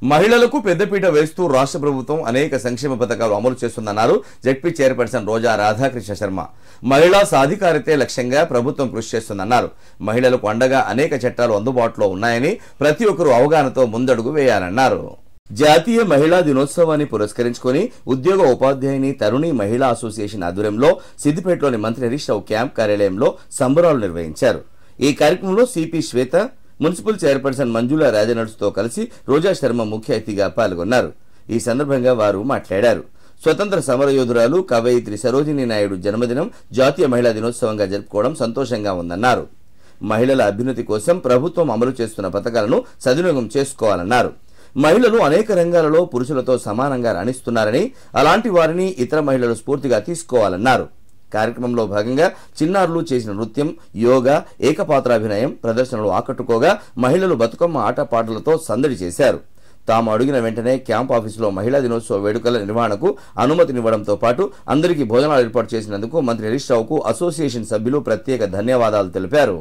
మహిళలకు పెద్దపీట వేస్తూ రాష్ట్ర ప్రభుత్వం అనేక సంక్షేమ పథకాలు అమలు చేస్తుందన్నారు జడ్పీ చైర్పర్సన్ రోజా రాధాకృష్ణ శర్మ మహిళా సాధికారితే లక్ష్యంగా ప్రభుత్వం కృషి చేస్తుందన్నారు మహిళలకు అండగా అనేక చట్టాలు అందుబాటులో ఉన్నాయని ప్రతి ఒక్కరూ అవగాహనతో ముందడుగు వేయాలన్నారు జాతీయ మహిళా దినోత్సవాన్ని పురస్కరించుకొని ఉద్యోగ ఉపాధ్యాయుని తరుణి మహిళా అసోసియేషన్ ఆధ్వర్యంలో సిద్దిపేటలోని మంత్రి హరీష్ రావు క్యాంప్ కార్యాలయంలో సంబరాలు నిర్వహించారు ఈ కార్యక్రమంలో CP Shweta municipal chairperson Manjula రాజనడుసుతో కలిసి రోజా శర్మ ముఖ్య అతిథిగా పాల్గొన్నారు ఈ సందర్భంగా వారు మాట్లాడారు స్వతంత్ర సమరయోధురాలు కవయిత్రి సరోజిని నాయుడు జన్మదినం జాతీయ మహిళా దినోత్సవంగా జరుపుకోవడం సంతోషంగా ఉందన్నారు మహిళల అభ్యున్నతి కోసం ప్రభుత్వం అమలు చేస్తున్న పథకాలను సద్వినియోగం చేసుకోవాలన్నారు మహిళలు అనేక రంగాలలో పురుషులతో సమానంగా రాణిస్తున్నారని అలాంటి వారిని ఇతర మహిళలు స్ఫూర్తిగా తీసుకోవాలన్నారు కార్యక్రమంలో భాగంగా చిన్నారులు చేసిన నృత్యం యోగా ఏకపాత్రాభినయం ప్రదర్శనలు ఆకట్టుకోగా మహిళలు బతుకమ్మ ఆటపాటలతో సందడి చేశారు తాము అడిగిన వెంటనే క్యాంప్ ఆఫీసులో మహిళా దినోత్సవ వేడుకల నిర్వహణకు అనుమతినివ్వడంతో పాటు అందరికీ భోజనాలు ఏర్పాటు చేసినందుకు మంత్రి హరీష్ రావుకు అసోసియేషన్ సభ్యులు ప్రత్యేక ధన్యవాదాలు తెలిపారు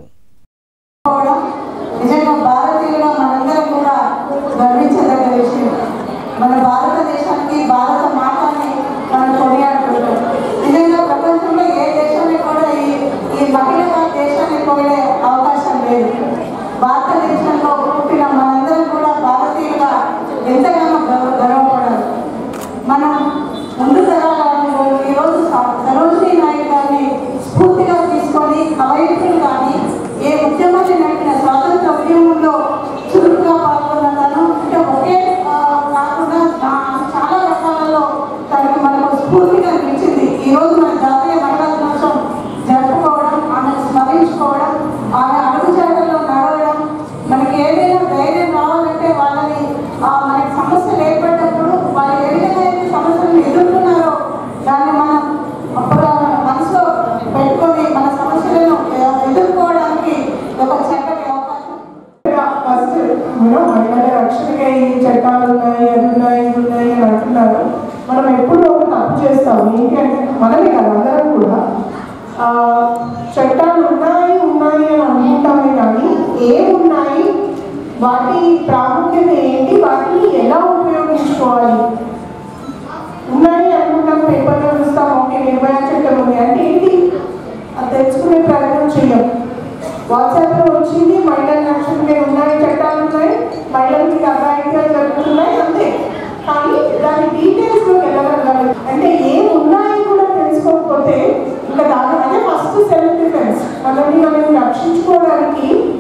పోవడం నిజంగా భారతీయుల మనందరం కూడా గర్వించదగ్గ విషయం మన భారతదేశానికి భారత మాతని మనం కొనియాడుకుంటాం నిజంగా ప్రపంచంలో ఏ దేశాన్ని కూడా ఈ ఈ మహిళల దేశాన్ని పోయే అవకాశం లేదు భారతదేశంలో పుట్టిన మనందరం కూడా భారతీయులుగా ఎంతగానో గర్వ గర్వపడాలి మనం ముందు తరాలను ఈరోజు స- సరోజినీ నాయుడు గారిని స్ఫూర్తిగా తీసుకొని కవయిత్రులు కానీ ఏ ఉద్యమాన్ని నడిపిన స్వాతంత్ర ఉద్యమంలో చురుకుగా పాల్గొన్న తను అంటే ఒకే ఆ, కాకుండా నా- చాలా రకాలలో తనకి మనకు స్ఫూర్తిగా నిలిచింది ఈరోజు మన జాతీయ మహిళా దినోత్సవం జరుపుకోవడం ఆమెను స్మరించుకోవడం ఆమె అడుగుజాడల్లో నడవడం మనకి ఏదైనా ధైర్యం రావాలంటే వాళ్ళని ఆ, మనకి సమస్యలు ఏర్పడినప్పుడు వాళ్ళు ఏ విధంగా అయితే సమస్యలను ఎదుర్కొన్నారో దాన్ని మనం అప్పుడు మన మనసులో పెట్టుకొని మన సమస్యలను ఆ, ఎదుర్కోవడానికి ఒక చక్కటి అవకాశం ఫస్ట్ మనం మహిళల రక్షణకై ఈ చట్టాలు ఉన్నాయి అవి ఉన్నాయి ఇవి ఉన్నాయి అని అంటున్నారు మనం ఎప్పుడు ఒక తప్పు చేస్తాం ఏంటి అంటే మనమే కదా అందరం కూడా ఆ, చట్టాలు ఉన్నాయి ఉన్నాయి అని అనుకుంటామే కానీ ఏమున్నాయి వాటి ప్రాముఖ్యత ఏంటి వాటిని ఎలా ఉపయోగించుకోవాలి ఉన్నాయి అనుకుంటాం పేపర్లో చూస్తాం ఓకే నిర్భయ చట్టం ఉంది అంటే ఏంటి అది తెలుసుకునే ప్రయత్నం చేయం వాట్సాప్లో వచ్చింది మహిళల రక్షణకే ఉన్నాయి చట్టాలు ఉన్నాయి మహిళలకి అఘాయిత్యాలు జరుగుతున్నాయి అంతే కానీ దాని డీటెయిల్స్లోకి వెళ్ళగలగాలి అంటే ఏం ఉన్నాయి కూడా తెలుసుకోకపోతే ఇంకా దాని అదే ఫస్ట్ సెల్ఫ్ డిఫెన్స్ మనల్ని మనం రక్షించుకోవడానికి